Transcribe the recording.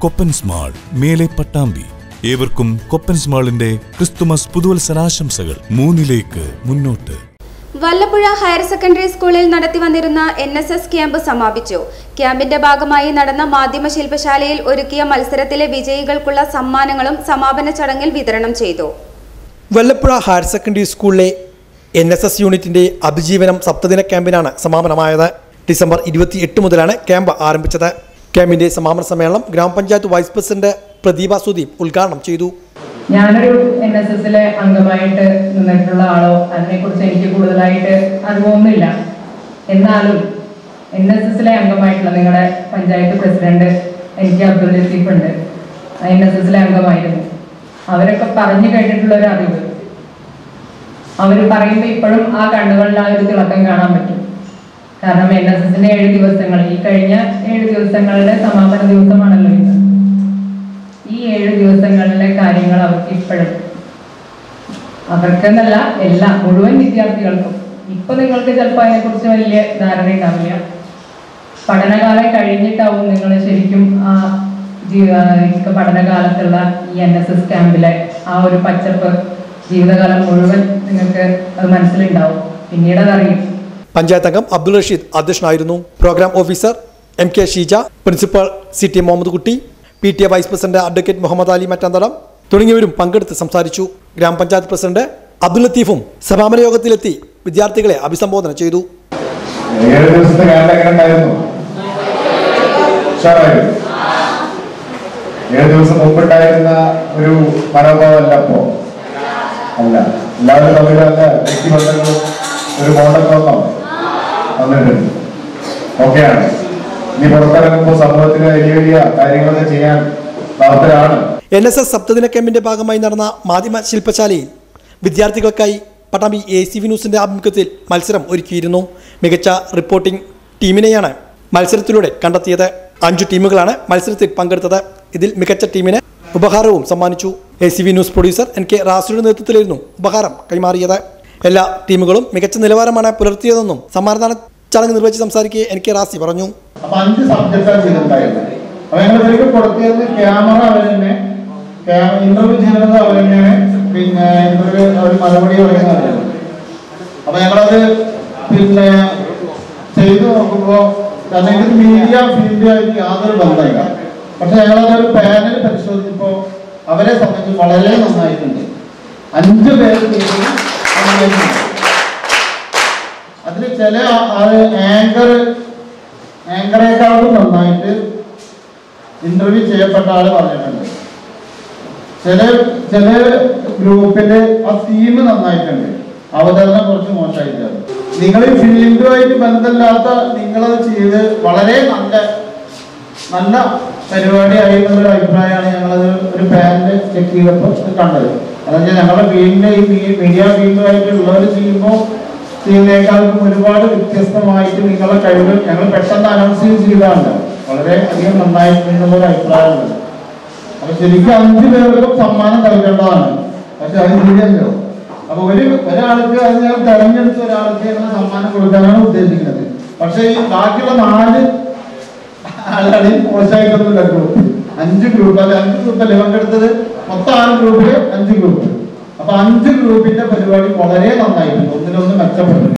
കൊപ്പൻസ് mall മേലെ പട്ടാമ്പി ഏവർക്കും കൊപ്പൻസ് മാളിന്റെ ക്രിസ്തുമസ് പുതുവത്സരാശംസകൾ മൂന്നിലേക്ക് മുന്നോട്ട് വല്ലപ്പുഴ ഹയർ സെക്കൻഡറി സ്കൂളിൽ നടത്തി വന്നിരുന്ന എൻ എസ് എസ് ക്യാമ്പ് സമാപിച്ചു ക്യാമ്പിന്റെ ഭാഗമായി നടന്ന മാധ്യമ ശില്പശാലയിൽ ഒരുക്കിയ മത്സരത്തിലെ വിജയികൾക്കുള്ള സമ്മാനങ്ങളും സമാപന ചടങ്ങിൽ വിതരണം ചെയ്തു വല്ലപ്പുഴ ഹയർ സെക്കൻഡറി സ്കൂളിലെ എൻ എസ് എസ് യൂണിറ്റിന്റെ അഭിജീവനം സപ്തദിന ക്യാമ്പിനാണ് സമാപനമായത് ഡിസംബർ ഇരുപത്തി എട്ട് മുതലാണ് ക്യാമ്പ് ആരംഭിച്ചത് ക്യാമ്പിന്റെ സമാപന സമ്മേളനം ഗ്രാമപഞ്ചായത്ത് വൈസ് പ്രസിഡന്റ് പ്രദീപ സുദീപ് ഉദ്ഘാടനം ചെയ്തു ഞാനൊരു എൻ എസ് എസിലെ അംഗമായിട്ട് നിന്നിട്ടുള്ള ആളോ അതിനെക്കുറിച്ച് എനിക്ക് കൂടുതലായിട്ട് അറിവൊന്നുമില്ല എന്നാലും എൻ എസ് എസിലെ അംഗമായിട്ടുള്ള നിങ്ങളുടെ പഞ്ചായത്ത് പ്രസിഡന്റ് എനിക്ക് അബ്ദുൾ ലത്തീഫ് ഉണ്ട് എൻ എസ് എസിലെ അംഗമായിരുന്നു അവരൊക്കെ പറഞ്ഞു കേട്ടിട്ടുള്ള ഒരു അറിവ് അവർ പറയുമ്പോൾ ഇപ്പോഴും ആ കണ്ണുകളിൽ ആ ഒരു തിളക്കം കാണാൻ പറ്റും കാരണം എൻ എസ് എസിന്റെ ഏഴ് ദിവസങ്ങൾ ഈ കഴിഞ്ഞ ഏഴ് ദിവസങ്ങളുടെ സമാപന ദിവസമാണല്ലോ ഇന്ന് ഈ ഏഴ് ദിവസങ്ങളിലെ കാര്യങ്ങൾ അവർക്ക് ഇപ്പോഴും അവർക്കെന്നല്ല എല്ലാ മുഴുവൻ വിദ്യാർത്ഥികൾക്കും ഇപ്പൊ നിങ്ങൾക്ക് ചിലപ്പോൾ അതിനെക്കുറിച്ച് വലിയ ധാരണ ഉണ്ടാവില്ല പഠനകാലം കഴിഞ്ഞിട്ടാവും നിങ്ങൾ ശരിക്കും ആ ജീ- ആ, ഇപ്പൊ പഠനകാലത്തുള്ള ഈ എൻ എസ് എസ് ക്യാമ്പിലെ ആ ഒരു പച്ചപ്പ് ജീവിതകാലം മുഴുവൻ നിങ്ങൾക്ക് അത് മനസ്സിലുണ്ടാവും പിന്നീട് അതറിയും പഞ്ചായത്ത് അംഗം അബ്ദുൾ റഷീദ് അധ്യക്ഷനായിരുന്നു programme officer M K Sheeja principal C T Muhammad Kutty P T A vice president advocate Muhammad Ali Mattanthadam തുടങ്ങിയവരും പങ്കെടുത്ത് സംസാരിച്ചു ഗ്രാമപഞ്ചായത്ത് പ്രസിഡന്റ് അബ്ദുൽ ലത്തീഫും സമാപന യോഗത്തിലെത്തി വിദ്യാർത്ഥികളെ അഭിസംബോധന ചെയ്തു ഏഴ് ദിവസത്തെ ക്യാമ്പ് എങ്ങനെ ഉണ്ടായിരുന്നു ഉഷാറായിരുന്നു ഏഴ് ദിവസം മുമ്പുണ്ടായിരുന്ന ഒരു മനോഭാവമല്ല ഇപ്പോ അല്ല എല്ലാവരും തമ്മിൽ നല്ല വ്യക്തിബന്ധങ്ങളും ഒരു മോഡലൊന്നും വന്നിട്ടുണ്ട് ഓക്കെയാണ് ഇനി പുറത്തിറങ്ങുമ്പോൾ സമൂഹത്തിന് വലിയ വലിയ കാര്യങ്ങളൊക്കെ ചെയ്യാൻ പ്രാപ്തരാണ് എൻ എസ് എസ് സപ്തദിന ക്യാമ്പിന്റെ ഭാഗമായി നടന്ന മാധ്യമ ശില്പശാലയിൽ വിദ്യാർത്ഥികൾക്കായി പട്ടാമ്പി എ സി വി ന്യൂസിന്റെ ആഭിമുഖ്യത്തിൽ മത്സരം ഒരുക്കിയിരുന്നു മികച്ച റിപ്പോർട്ടിംഗ് ടീമിനെയാണ് മത്സരത്തിലൂടെ കണ്ടെത്തിയത് അഞ്ചു ടീമുകളാണ് മത്സരത്തിൽ പങ്കെടുത്തത് ഇതിൽ മികച്ച ടീമിന് ഉപഹാരവും സമ്മാനിച്ചു A C V news producer N K റാസുയുടെ നേതൃത്വത്തിലായിരുന്നു ഉപഹാരം കൈമാറിയത് എല്ലാ ടീമുകളും മികച്ച നിലവാരമാണ് പുലർത്തിയതെന്നും സമ്മാനദാന ചടങ്ങ് നിർവഹിച്ച് സംസാരിക്കെ എൻ കെ റാസി പറഞ്ഞു അപ്പൊ അഞ്ച് സബ്ജക്റ്റാണ് ചെയ്തിട്ടുണ്ടായിരുന്നത് അപ്പൊ ഞങ്ങൾ ഇവർക്ക് കൊടുത്തിരുന്ന ക്യാമറ അവർ തന്നെ ഇന്റർവ്യൂ ചെയ്യുന്നത് അവർ തന്നെയാണ് പിന്നെ ഇന്റർവ്യൂ അവർ മറുപടി പറയുന്നത് അവർ തന്നെ. അപ്പൊ ഞങ്ങളത് പിന്നെ ചെയ്തു നോക്കുമ്പോ കാരണം ഇത് മീഡിയ ഫീൽഡുമായിട്ട് യാതൊരു ബന്ധമില്ല പക്ഷെ ഞങ്ങളത് ഒരു പാനൽ പരിശോധിച്ചപ്പോ അവരെ സംബന്ധിച്ച് വളരെ നന്നായിട്ടുണ്ട് അഞ്ച് പേര് ചെയ്തത് നന്നായിട്ടുണ്ട്. അതിൽ ചില ആങ്കർ ആങ്കറേക്കാളും നന്നായിട്ട് ഇന്റർവ്യൂ ചെയ്യപ്പെട്ട ആള് പറഞ്ഞിട്ടുണ്ട് ചില ചില ഗ്രൂപ്പില് ആ തീം നന്നായിട്ടുണ്ട് അവതരണം കുറച്ച് മോശമായിട്ടാണ് നിങ്ങൾ ഈ ഫീൽഡുമായിട്ട് ബന്ധമില്ലാത്ത നിങ്ങളത് ചെയ്ത് വളരെ നല്ല നല്ല പരിപാടിയായി എന്നുള്ളൊരു അഭിപ്രായമാണ് ഞങ്ങളത് ഒരു പാനല് ചെക്ക് ചെയ്തപ്പോൾ കണ്ടത് അതായത് ഞങ്ങളുടെ ഫീൽഡിന്റെ ഈ മീഡിയ ഫീൽഡുമായിട്ട് ഉള്ളവർ ചെയ്യുമ്പോൾ ചെയ്യുന്നേക്കാളും ഒരുപാട് വ്യത്യസ്തമായിട്ട് നിങ്ങളുടെ കഴിവ് ഞങ്ങൾ പെട്ടെന്ന് അനൗൺസ് ചെയ്തതാണ് വളരെ അധികം നന്നായിട്ടുണ്ടെന്നുള്ളൊരു അഭിപ്രായമുണ്ട് അപ്പൊ ശരിക്കും അഞ്ചു പേർക്കും സമ്മാനം നൽകേണ്ടതാണ് പക്ഷെ അത് ശരിയല്ലോ അപ്പൊ ഒരു ഒരാൾക്ക് അത് ഞാൻ തെരഞ്ഞെടുത്ത ഒരാൾക്ക് ഞങ്ങൾ സമ്മാനം കൊടുക്കാനാണ് ഉദ്ദേശിക്കുന്നത് പക്ഷെ ഈ ബാക്കിയുള്ള നാല് ആളുകളിൽ മോശമായിട്ടൊന്നുമില്ല ഗ്രൂപ്പ് അഞ്ച് ഗ്രൂപ്പ് അല്ലെ അഞ്ച് ഗ്രൂപ്പ് അല്ലേ പങ്കെടുത്തത് മൊത്തം ആറ് ഗ്രൂപ്പില് അഞ്ച് ഗ്രൂപ്പ് അപ്പൊ അഞ്ച് ഗ്രൂപ്പിന്റെ പരിപാടി വളരെ നന്നായിട്ടുണ്ട് ഒന്നിനൊന്ന് മെച്ചപ്പെട്ടു